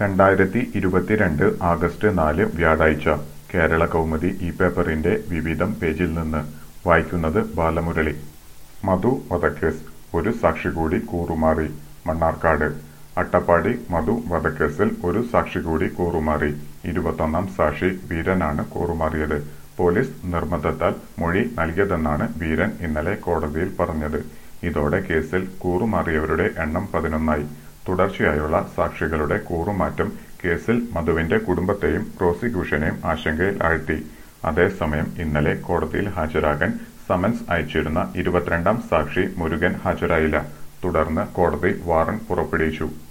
രണ്ടായിരത്തി ഇരുപത്തിരണ്ട് ആഗസ്റ്റ് നാല് വ്യാഴാഴ്ച കേരള കൗമുദി ഈ പേപ്പറിന്റെ വിവിധം പേജിൽ നിന്ന് വായിക്കുന്നത് ബാലമുരളി മധു വധക്കേസ് ഒരു സാക്ഷി കൂടി കൂറുമാറി മണ്ണാർക്കാട് അട്ടപ്പാടി മധു വധക്കേസിൽ ഒരു സാക്ഷി കൂടി കൂറുമാറി ഇരുപത്തൊന്നാം സാക്ഷി വീരനാണ് കൂറുമാറിയത് പോലീസ് നിർബന്ധത്താൽ മൊഴി നൽകിയതെന്നാണ് വീരൻ ഇന്നലെ കോടതിയിൽ പറഞ്ഞത് ഇതോടെ കേസിൽ കൂറുമാറിയവരുടെ എണ്ണം പതിനൊന്നായി തുടർച്ചയായുള്ള സാക്ഷികളുടെ കൂറുമാറ്റം കേസിൽ മധുവിന്റെ കുടുംബത്തെയും പ്രോസിക്യൂഷനെയും ആശങ്കയിൽ ആഴ്ത്തി അതേസമയം ഇന്നലെ കോടതിയിൽ ഹാജരാകാൻ സമൻസ് അയച്ചിരുന്ന ഇരുപത്തിരണ്ടാം സാക്ഷി മുരുകൻ ഹാജരായില്ല തുടർന്ന് കോടതി വാറന്റ് പുറപ്പെടുവിച്ചു